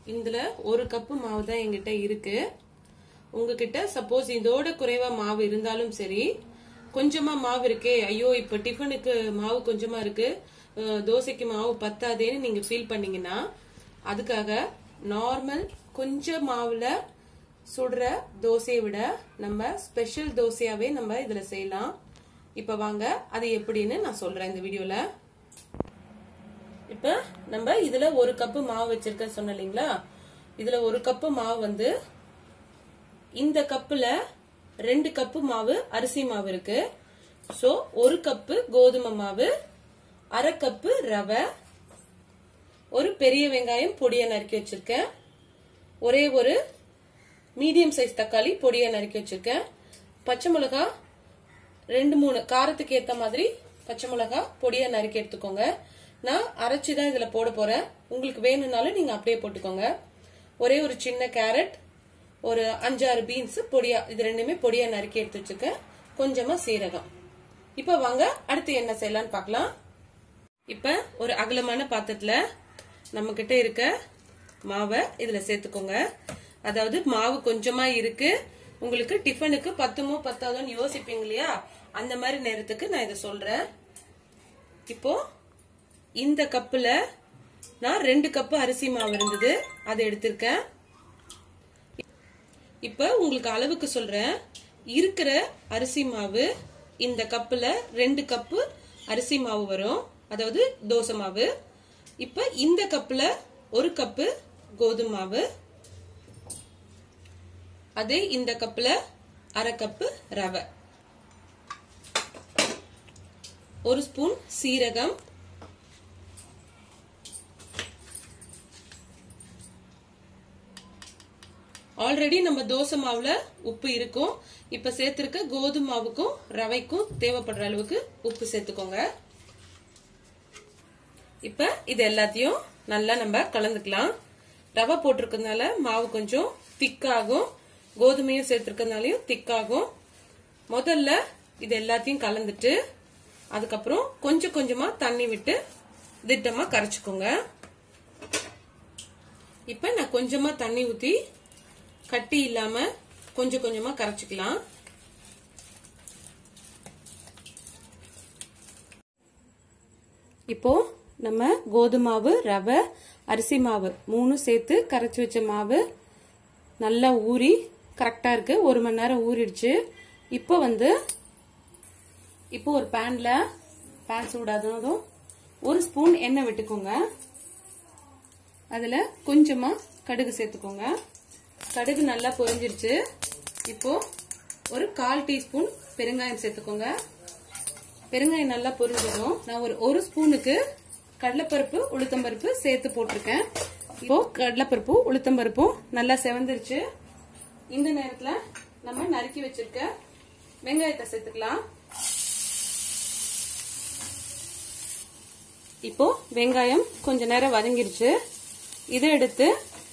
இதுல ஒரு கப்பு மாவு தான் என்கிட்ட இருக்கு உங்ககிட்ட சப்போஸ் இதோட குறைவா மாவு இருந்தாலும் சரி கொஞ்சமா மாவு இருக்கே ஐயோ இப்ப டிஃபனுக்கு மாவு கொஞ்சமா இருக்கு அஹ், தோசைக்கு மாவு பத்தாதேன்னு நீங்க ஃபீல் பண்ணீங்கன்னா அதுக்காக நார்மல் கொஞ்சம் மாவுல சுடுற தோசையை விட நம்ம ஸ்பெஷல் தோசையாவே நம்ம இதுல செய்யலாம் இப்ப வாங்க அது எப்படின்னு நான் சொல்றேன் இந்த வீடியோல இப்ப நம்ம இதுல ஒரு கப்பு மாவு வச்சிருக்கேன் சொன்ன இல்லைங்களா இதுல ஒரு கப்பு மாவு வந்து இந்த கப்புல ரெண்டு கப்பு மாவு அரிசி மாவு இருக்கு சோ ஒரு கப்பு கோதுமை மாவு அரை கப்பு ரவை ஒரு பெரிய வெங்காயம் பொடியா நறுக்கி வச்சிருக்கேன் ஒரே ஒரு மீடியம் சைஸ் தக்காளி பொடியா நறுக்கி வச்சிருக்கேன் பச்சை மிளகா ரெண்டு மூணு காரத்துக்கு ஏத்த மாதிரி பச்சை மிளகா பொடியா நறுக்கி எடுத்துக்கோங்க நான் அரைச்சு தான் இதுல போட போறேன் உங்களுக்கு வேணும்னாலும் நீங்க அப்படியே போட்டுக்கோங்க ஒரே ஒரு சின்ன கேரட் ஒரு அஞ்சாறு பீன்ஸ் பொடியா இது ரெண்டுமே பொடியா நறுக்கி எடுத்து வச்சிருக்கேன் கொஞ்சமா சீரகம் இப்ப வாங்க அடுத்து என்ன செய்யலாம்னு பார்க்கலாம் இப்ப ஒரு அகலமான பாத்திரத்துல நம்ம கிட்ட இருக்க மாவை இதுல சேர்த்துக்கோங்க அதாவது மாவு கொஞ்சமா இருக்கு உங்களுக்கு டிஃபனுக்கு பத்துமோ பத்தாதோன்னு யோசிப்பீங்க இல்லையா அந்த மாதிரி நேரத்துக்கு நான் இதை சொல்றேன் இப்போ இந்த கப்புல நான் ரெண்டு கப்பு அரிசி மாவு இருந்தது அதை எடுத்திருக்கேன் இப்ப உங்களுக்கு அளவுக்கு சொல்றேன் இருக்கிற அரிசி மாவு இந்த கப்புல ரெண்டு கப்பு அரிசி மாவு வரும் அதாவது தோசை மாவு இப்ப இந்த கப்புல ஒரு கப்பு கோதுமை மாவு அதே இந்த கப்புல அரை கப்பு ரவை ஒரு ஸ்பூன் சீரகம் ஆல்ரெடி நம்ம தோசை மாவுல உப்பு இருக்கும் இப்ப சேர்த்திருக்க கோதுமை மாவுக்கும் ரவைக்கும் தேவைப்படுற அளவுக்கு உப்பு சேர்த்துக்கோங்க இப்ப இது எல்லாத்தையும் நல்லா நம்ம கலந்துக்கலாம் ரவை போட்டிருக்கறதுனால மாவு கொஞ்சம் திக்காகும் கோதுமையும் சேர்த்திருக்கறதுனாலயும் திக்காகும் முதல்ல இது எல்லாத்தையும் கலந்துட்டு அதுக்கப்புறம் கொஞ்சம் கொஞ்சமா தண்ணி விட்டு திட்டமா கரைச்சுக்கோங்க இப்ப நான் கொஞ்சமா தண்ணி ஊத்தி கட்டி இல்லாம கொஞ்சம் கொஞ்சமா கரைச்சுக்கலாம் இப்போ நம்ம கோதுமை மாவு ரவை அரிசி மாவு மூணு சேர்த்து கரைச்சி வச்ச மாவு நல்லா ஊறி கரெக்டா இருக்கு ஒரு மணி நேரம் ஊறிடுச்சு இப்போ வந்து இப்போ ஒரு பேன்ல பேன் சூடாததும் ஒரு ஸ்பூன் எண்ணெய் விட்டுக்கோங்க அதுல கொஞ்சமா கடுகு சேர்த்துக்கோங்க கடுகு நல்லா பொரிஞ்சிருச்சு இப்போ ஒரு கால் டீஸ்பூன் பெருங்காயம் சேர்த்துக்கோங்க பெருங்காயம் நல்லா பொரிஞ்சதும் நான் ஒரு ஒரு ஸ்பூனுக்கு கடலைப்பருப்பு உளுத்தம்பருப்பு சேர்த்து போட்டிருக்கேன் இப்போ கடலைப்பருப்பு உளுத்தம்பருப்பும் நல்லா செவந்துருச்சு இந்த நேரத்துல நம்ம நறுக்கி வச்சிருக்க வெங்காயத்தை சேர்த்துக்கலாம் இப்போ வெங்காயம் கொஞ்ச நேரம் வதங்கிருச்சு இதை எடுத்து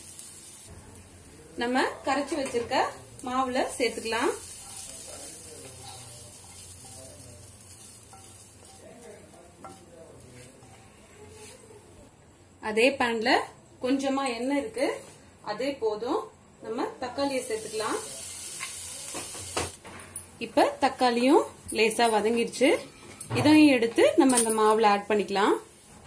நம்ம கரைச்சி வச்சிருக்க மாவுல சேர்த்துக்கலாம் அதே பேன்ல கொஞ்சமா எண்ணெய் இருக்கு அதே போதும் நம்ம தக்காளியை சேர்த்துக்கலாம் இப்ப தக்காளியும் லேசா வதங்கிடுச்சு இதையும் எடுத்து நம்ம இந்த மாவுல ஆட் பண்ணிக்கலாம்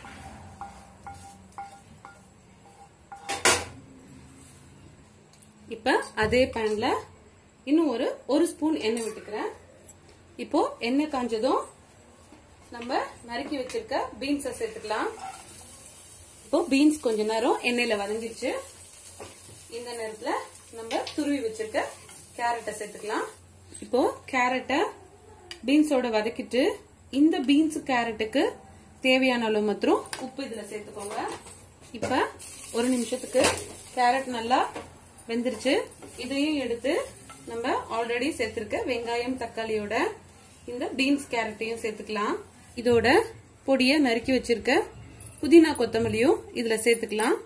இப்ப அதே பேன்ல இன்னும் ஒரு ஒரு ஸ்பூன் எண்ணெய் விட்டுக்கிறேன் இப்போ எண்ணெய் காஞ்சதும் நம்ம நறுக்கி வச்சிருக்க பீன்ஸை சேர்த்துக்கலாம் இப்போ பீன்ஸ் கொஞ்ச நேரம் எண்ணெயில வதங்கிடுச்சு இந்த நேரத்துல நம்ம துருவி வச்சிருக்க கேரட்டை சேர்த்துக்கலாம் இப்போ கேரட்டை பீன்ஸோட வதக்கிட்டு இந்த பீன்ஸ் கேரட்டுக்கு தேவையான அளவு மாத்திரம் உப்பு இதுல சேர்த்துக்கோங்க இப்ப ஒரு நிமிஷத்துக்கு கேரட் நல்லா வெந்துருச்சு இதையும் எடுத்து நம்ம ஆல்ரெடி சேர்த்திருக்க வெங்காயம் தக்காளியோட இந்த பீன்ஸ் கேரட்டையும் சேர்த்துக்கலாம் இதோட பொடிய நறுக்கி வச்சிருக்க புதினா கொத்தமல்லியும் இதுல சேர்த்துக்கலாம்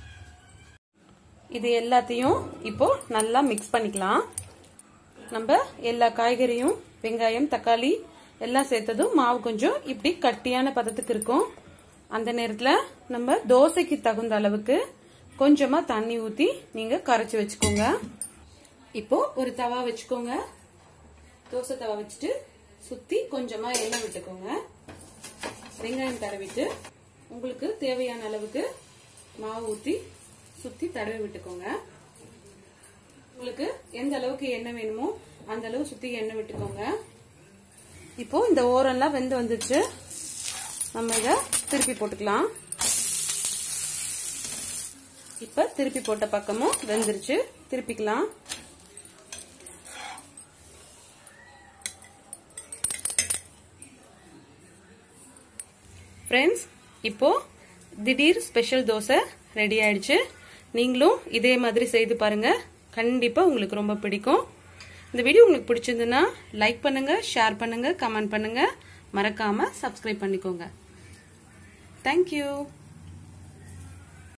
இது எல்லாத்தையும் இப்போ நல்லா மிக்ஸ் பண்ணிக்கலாம் நம்ம எல்லா காய்கறியும் வெங்காயம் தக்காளி எல்லாம் சேர்த்ததும் மாவு கொஞ்சம் இப்படி கட்டியான பதத்துக்கு இருக்கும் அந்த நேரத்துல நம்ம தோசைக்கு தகுந்த அளவுக்கு கொஞ்சமா தண்ணி ஊத்தி நீங்க கரைச்சி வச்சுக்கோங்க இப்போ ஒரு தவா வச்சுக்கோங்க தோசை தவா வச்சுட்டு சுத்தி கொஞ்சமா எண்ணெய் விட்டுக்கோங்க வெங்காயம் தடவிட்டு உங்களுக்கு தேவையான அளவுக்கு மாவு ஊத்தி சுத்தி தடவி விட்டுக்கோங்க உங்களுக்கு எந்த அளவுக்கு எண்ணெய் வேணுமோ அந்த அளவு சுத்தி எண்ணெய் விட்டுக்கோங்க இப்போ இந்த ஓரம்லாம் வெந்து வந்துச்சு நம்ம இத திருப்பி போட்டுக்கலாம் இப்ப திருப்பி போட்ட பக்கமும் வெந்துருச்சு திருப்பிக்கலாம் ஃப்ரெண்ட்ஸ் இப்போ திடீர் ஸ்பெஷல் தோசை ரெடி ஆயிடுச்சு நீங்களும் இதே மாதிரி செய்து பாருங்க கண்டிப்பா உங்களுக்கு ரொம்ப பிடிக்கும் இந்த வீடியோ உங்களுக்கு பிடிச்சிருந்துன்னா லைக் பண்ணுங்க ஷேர் பண்ணுங்க கமெண்ட் பண்ணுங்க மறக்காம சப்ஸ்கிரைப் பண்ணிக்கோங்க தேங்க்யூ